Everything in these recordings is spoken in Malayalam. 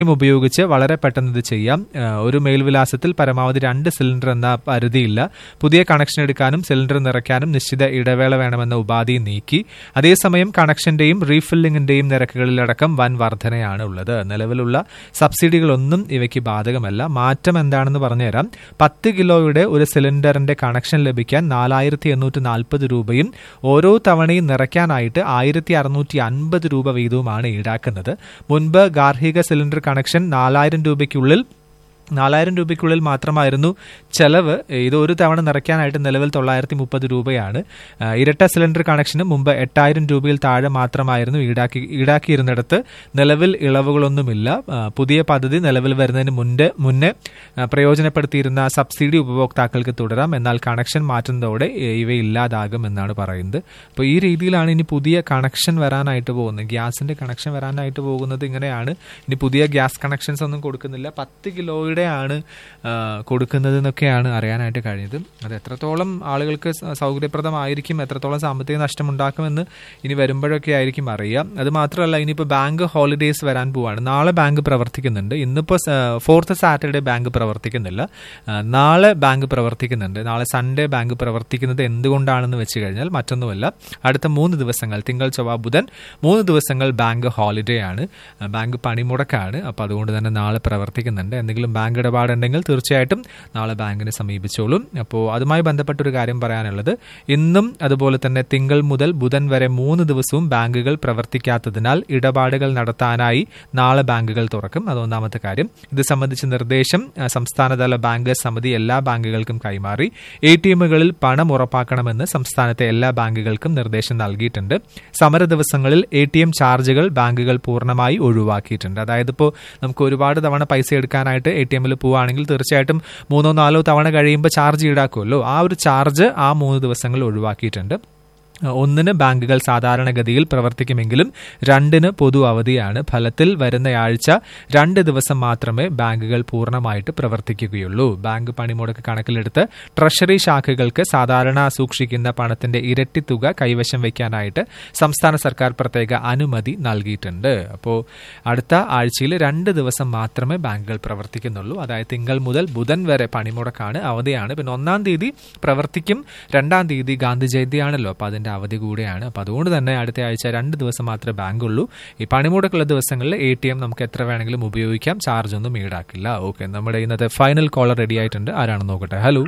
ഉപയോഗിച്ച് വളരെ പെട്ടെന്ന് ഇത് ചെയ്യാം ആ, ഒരു മേൽവിലാസത്തിൽ പരമാവധി രണ്ട് സിലിണ്ടർ എന്ന പരിധിയില്ല പുതിയ കണക്ഷൻ എടുക്കാനും സിലിണ്ടർ നിറയ്ക്കാനും നിശ്ചിത ഇടവേള വേണമെന്ന ഉപാധി നീക്കി അതേസമയം കണക്ഷന്റെയും റീഫില്ലിംഗിന്റെയും നിരക്കുകളിലടക്കം വൻ വർധനയാണ് ഉള്ളത് നിലവിലുള്ള സബ്സിഡികളൊന്നും ഇവയ്ക്ക് ബാധകമല്ല മാറ്റം എന്താണെന്ന് പറഞ്ഞുതരാം പത്ത് കിലോയുടെ ഒരു സിലിണ്ടറിന്റെ കണക്ഷൻ ലഭിക്കാൻ നാലായിരത്തി എണ്ണൂറ്റി നാൽപ്പത് രൂപയും ഓരോ തവണയും നിറയ്ക്കാനായിട്ട് ആയിരത്തി അറുന്നൂറ്റി അൻപത് രൂപ വീതവുമാണ് ഈടാക്കുന്നത് മുൻപ് ഗാർഹിക സിലിണ്ടർ കണക്ഷൻ നാലായിരം രൂപയ്ക്കുള്ളിൽ നാലായിരം രൂപയ്ക്കുള്ളിൽ മാത്രമായിരുന്നു ചെലവ് ഇത് ഒരു തവണ നിറയ്ക്കാനായിട്ട് നിലവിൽ തൊള്ളായിരത്തി മുപ്പത് രൂപയാണ് ആ, ഇരട്ട സിലിണ്ടർ കണക്ഷന് മുമ്പ് എട്ടായിരം രൂപയിൽ താഴെ മാത്രമായിരുന്നു ഈടാക്കി ഈടാക്കിയിരുന്നിടത്ത് നിലവിൽ ഇളവുകളൊന്നുമില്ല ആ, പുതിയ പദ്ധതി നിലവിൽ വരുന്നതിന് മുൻപ് മുന്നേ ആ, പ്രയോജനപ്പെടുത്തിയിരുന്ന സബ്സിഡി ഉപഭോക്താക്കൾക്ക് തുടരാം എന്നാൽ കണക്ഷൻ മാറ്റുന്നതോടെ ഏ, ഇവ ഇല്ലാതാകും എന്നാണ് പറയുന്നത് അപ്പോൾ ഈ രീതിയിലാണ് ഇനി പുതിയ കണക്ഷൻ വരാനായിട്ട് പോകുന്നത് ഗ്യാസിന്റെ കണക്ഷൻ വരാനായിട്ട് പോകുന്നത് ഇങ്ങനെയാണ് ഇനി പുതിയ ഗ്യാസ് കണക്ഷൻസ് ഒന്നും കൊടുക്കുന്നില്ല പത്ത് കിലോയുടെ ആണ് ആ, കൊടുക്കുന്നത് എന്നൊക്കെയാണ് അറിയാനായിട്ട് കഴിഞ്ഞത് അത് എത്രത്തോളം ആളുകൾക്ക് സ- സൗകര്യപ്രദമായിരിക്കും എത്രത്തോളം സാമ്പത്തിക നഷ്ടമുണ്ടാക്കുമെന്ന് ഇനി വരുമ്പോഴൊക്കെ ആയിരിക്കും അറിയാം അത് മാത്രമല്ല ഇനിയിപ്പോൾ ബാങ്ക് ഹോളിഡേയ്സ് വരാൻ പോവാണ് നാളെ ബാങ്ക് പ്രവർത്തിക്കുന്നുണ്ട് ഇന്നിപ്പോൾ ഫോർത്ത് സാറ്റർഡേ ബാങ്ക് പ്രവർത്തിക്കുന്നില്ല ആ, നാളെ ബാങ്ക് പ്രവർത്തിക്കുന്നുണ്ട് നാളെ സൺഡേ ബാങ്ക് പ്രവർത്തിക്കുന്നത് എന്തുകൊണ്ടാണെന്ന് വെച്ച് കഴിഞ്ഞാൽ മറ്റൊന്നുമല്ല അടുത്ത മൂന്ന് ദിവസങ്ങൾ തിങ്കൾ ചൊവ്വ ബുധൻ മൂന്ന് ദിവസങ്ങൾ ബാങ്ക് ഹോളിഡേ ആണ് ആ, ബാങ്ക് പണിമുടക്കാണ് അപ്പോൾ അതുകൊണ്ട് തന്നെ നാളെ പ്രവർത്തിക്കുന്നുണ്ട് എന്തെങ്കിലും ബാങ്ക് ഇടപാടുണ്ടെങ്കിൽ തീർച്ചയായിട്ടും നാളെ ബാങ്കിനെ സമീപിച്ചോളും അപ്പോൾ അതുമായി ബന്ധപ്പെട്ട ഒരു കാര്യം പറയാനുള്ളത് ഇന്നും അതുപോലെ തന്നെ തിങ്കൾ മുതൽ ബുധൻ വരെ മൂന്ന് ദിവസവും ബാങ്കുകൾ പ്രവർത്തിക്കാത്തതിനാൽ ഇടപാടുകൾ നടത്താനായി നാളെ ബാങ്കുകൾ തുറക്കും അത് ഒന്നാമത്തെ കാര്യം ഇത് സംബന്ധിച്ച നിർദ്ദേശം ആ, സംസ്ഥാനതല ബാങ്ക് സമിതി എല്ലാ ബാങ്കുകൾക്കും കൈമാറി എ ടി എമ്മുകളിൽ പണം ഉറപ്പാക്കണമെന്ന് സംസ്ഥാനത്തെ എല്ലാ ബാങ്കുകൾക്കും നിർദ്ദേശം നൽകിയിട്ടുണ്ട് സമര ദിവസങ്ങളിൽ എ ടി എം ചാർജുകൾ ബാങ്കുകൾ പൂർണ്ണമായി ഒഴിവാക്കിയിട്ടുണ്ട് അതായത് ഇപ്പോൾ നമുക്ക് ഒരുപാട് തവണ പൈസ എടുക്കാനായിട്ട് എ ടി എമ്മിൽ പോവുകയാണെങ്കിൽ തീർച്ചയായിട്ടും മൂന്നോ നാലോ തവണ കഴിയുമ്പോൾ ചാർജ് ഈടാക്കുമല്ലോ ആ ഒരു ചാർജ് ആ മൂന്ന് ദിവസങ്ങൾ ഒഴിവാക്കിയിട്ടുണ്ട് ഒന്നിന് ബാങ്കുകൾ സാധാരണഗതിയിൽ പ്രവർത്തിക്കുമെങ്കിലും രണ്ടിന് പൊതു അവധിയാണ് ഫലത്തിൽ വരുന്നയാഴ്ച രണ്ട് ദിവസം മാത്രമേ ബാങ്കുകൾ പൂർണ്ണമായിട്ട് പ്രവർത്തിക്കുകയുള്ളൂ ബാങ്ക് പണിമുടക്ക് കണക്കിലെടുത്ത് ട്രഷറി ശാഖകൾക്ക് സാധാരണ സൂക്ഷിക്കുന്ന പണത്തിന്റെ ഇരട്ടി തുക കൈവശം വയ്ക്കാനായിട്ട് സംസ്ഥാന സർക്കാർ പ്രത്യേക അനുമതി നൽകിയിട്ടുണ്ട് അപ്പോൾ അടുത്ത ആഴ്ചയിൽ രണ്ട് ദിവസം മാത്രമേ ബാങ്കുകൾ പ്രവർത്തിക്കുന്നുള്ളൂ അതായത് തിങ്കൾ മുതൽ ബുധൻ വരെ പണിമുടക്കാണ് അവധിയാണ് പിന്നെ ഒന്നാം തീയതി പ്രവർത്തിക്കും രണ്ടാം തീയതി ഗാന്ധി ജയന്തിയാണല്ലോ അപ്പോൾ അതിന്റെ അവധി കൂടെയാണ് അപ്പോൾ അതുകൊണ്ട് തന്നെ അടുത്ത ആഴ്ച രണ്ട് ദിവസം മാത്രമേ ബാങ്ക് ഉള്ളൂ ഈ പണിമുടക്കുള്ള ദിവസങ്ങളിൽ എ ടി എം നമുക്ക് എത്ര വേണമെങ്കിലും ഉപയോഗിക്കാം ചാർജ് ഒന്നും ഈടാക്കില്ല ഓക്കെ നമ്മുടെ ഇന്നത്തെ ഫൈനൽ കോളർ റെഡി ആയിട്ടുണ്ട് ആരാണെന്ന് നോക്കട്ടെ ഹലോ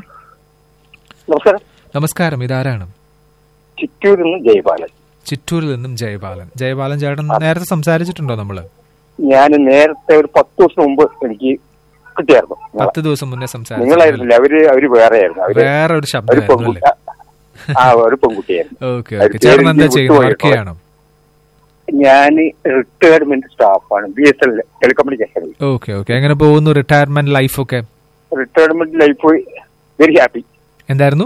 നമസ്കാരം നമസ്കാരം ഇതാരാണ് ചിറ്റൂരിൽ നിന്ന് ജയപാലൻ ചിറ്റൂരിൽ നിന്നും ജയപാലൻ ജയപാലൻ ചേട്ടൻ നേരത്തെ സംസാരിച്ചിട്ടുണ്ടോ നമ്മള് ഞാൻ നേരത്തെ ഒരു പത്ത് ദിവസം മുമ്പ് എനിക്ക് കിട്ടിയായിരുന്നു പത്ത് ദിവസം മുന്നേ സംസാരിച്ചു നിങ്ങളായിരുന്നില്ല അവര് അവര് വേറെയായിരുന്നു അവര് വേറെ ഒരു ഒരു ശബ്ദമായിരുന്നു പെൺകുട്ടി അല്ലേ ആ ഒരു പെൺകുട്ടിയായിരുന്നു ഓക്കെ അവര് ഓക്കെ ചേട്ടൻ എന്താ പേര് ചെയ്യുന്നത് വിട്ടുപോയി വർക്ക് ചെയ്യണം ഞാൻ റിട്ടയർമെന്റ് സ്റ്റാഫാണ് ബി എസ് എൽ ടെലികമ്മ്യൂണിക്കേഷനിൽ ഓക്കെ ഓക്കെ എങ്ങനെ പോകുന്നു റിട്ടയർമെന്റ് ലൈഫൊക്കെ റിട്ടയർമെന്റ് ലൈഫ് വെരി ഹാപ്പി എന്തായിരുന്നു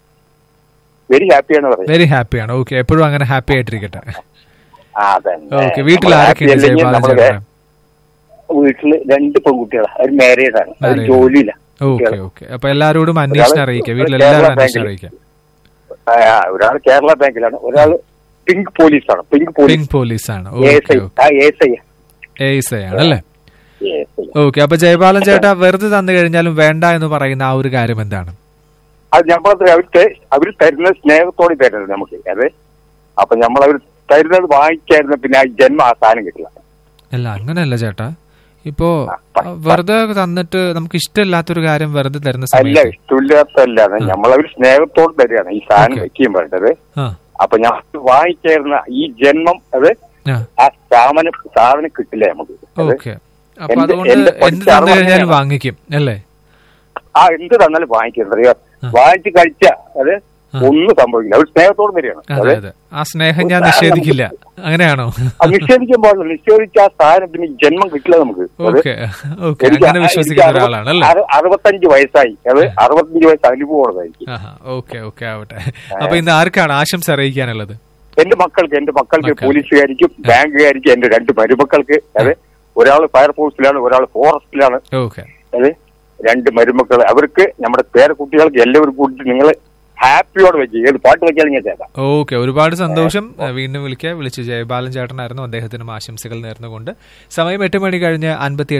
വെരി ഹാപ്പിയാണ് പറയുന്നത് വെരി ഹാപ്പിയാണ് ഓക്കെ എപ്പോഴും അങ്ങനെ ഹാപ്പി ആയിട്ടിരിക്കട്ടെ ആ അതന്നെ ഓക്കെ വീട്ടിൽ നമ്മള് ആരൊക്കെയുണ്ട് happy അല്ലെങ്കിൽ ജയപാലൻ നമ്മള് ചേട്ടൻ വീട്ടില് രണ്ട് പെൺകുട്ടികളാണ് അവർ മാരീഡ് ആണ് അവർ Married. ജോലിയില്ല ഓക്കെ ഓക്കെ അപ്പൊ എല്ലാരോടും അന്വേഷണം ഒരാള് അറിയിക്കാം കേരള വീട്ടിലെല്ലാവരും അന്വേഷണം ബാങ്കിൽ. അറിയിക്കാം ഒരാൾ കേരള ബാങ്കിലാണ് ഒരാൾ പിങ്ക് പോലീസാണ് പിങ്ക് പോലീസ് പിങ്ക് പോലീസ് ആണ് എസ് ഓക്കെ ഐ ഓക്കെ ആ എസ് ഐ എയ്സ് ആണ് അല്ലേ എസ് ഐ ഓക്കെ അപ്പൊ ജയപാലൻ ചേട്ടാ വെറുതെ തന്നു കഴിഞ്ഞാലും വേണ്ട എന്ന് പറയുന്ന ആ ഒരു കാര്യം എന്താണ് അത് നമ്മളത് അവർക്ക് അവർ തരുന്ന സ്നേഹത്തോടെ തരുന്നത് നമുക്ക് അതെ അപ്പൊ നമ്മൾ അവർ തരുന്നത് വാങ്ങിക്കായിരുന്നു പിന്നെ ആ ജന്മ ആ സാധനം കിട്ടില്ല അല്ല അങ്ങനെയല്ല ചേട്ടാ ഇപ്പോ ആ, പ- വെറുതെ തന്നിട്ട് നമുക്ക് ഇഷ്ടമില്ലാത്തൊരു കാര്യം വെറുതെ തരുന്ന അല്ല സമയത്ത് ഇഷ്ടമില്ലാത്തല്ല നമ്മളവർ സ്നേഹത്തോട് തരികയാണ് ഈ സാധനം Okay. വെക്കുകയും വേണ്ടത് ആ അപ്പൊ ഞാൻ വാങ്ങിക്കായിരുന്ന ഈ ജന്മം അത് ആ ആ സാധനം സാധനം കിട്ടില്ല നമുക്ക് അത് ഓക്കെ അപ്പൊ എന്റെ- അതുകൊണ്ട് എന്റെ എന്ത് പഠിച്ച തന്നു അറിവ് കഴിഞ്ഞാലും അങ്ങനെയാണ്. വാങ്ങിക്കും അല്ലേ ആ എന്ത് തന്നാലും വാങ്ങിക്കുന്നത് അറിയോ ആ. വാങ്ങിച്ച് കഴിച്ച അത് ആ. ഒന്നും സംഭവിക്കില്ല അവർ സ്നേഹത്തോട് തരികയാണ് അതെ അത് അതെ ആ സ്നേഹം ഞാൻ നിഷേധിക്കില്ല അങ്ങനെയാണോ അത് നിഷേധിക്കാൻ പാടില്ല നിഷേധിച്ച ആ സാധനത്തിന് ജന്മം കിട്ടില്ല നമുക്ക് അത് ഓക്കെ ഓക്കെ എനിക്ക് അങ്ങനെ ആ- വിശ്വസിക്കുന്ന എനിക്ക് ഒരാളാണ് അല്ലേ അറു- അറുപത്തഞ്ച് വയസ്സായി അത് അറുപത്തഞ്ച് വയസ്സ് അനുഭവമുള്ളതായിരിക്കും ഓക്കെ ഓക്കെ ആവട്ടെ അപ്പൊ ഇന്ന് ആർക്കാണ് ആശംസ അറിയിക്കാനുള്ളത് എന്റെ മക്കൾക്ക് എന്റെ മക്കൾക്ക് മക്കൾക്ക്. പോലീസുകാരിക്കും ബാങ്കുകാരിക്കും എന്റെ രണ്ട് മരുമക്കൾക്ക് അത് ഒരാൾ ഫയർഫോഴ്സിലാണ് ഒരാൾ ഫോറസ്റ്റിലാണ് ഓക്കെ അത് രണ്ട് മരുമക്കൾ അവർക്ക് നമ്മുടെ പേരക്കുട്ടികൾക്ക് എല്ലാവർക്കും കൂടി നിങ്ങൾ ഹാപ്പിയോടെ വെച്ച് ഏത് പാട്ട് വെച്ചാലും ഞാൻ കേൾക്കാം ഓക്കെ ഒരുപാട് സന്തോഷം വീണ്ടും വിളിക്കുക വിളിച്ച് ജയബാലൻ ചേട്ടനായിരുന്നു അദ്ദേഹത്തിനും ആശംസകൾ നേർന്നുകൊണ്ട് സമയം എട്ട് മണി കഴിഞ്ഞ് അൻപത്തി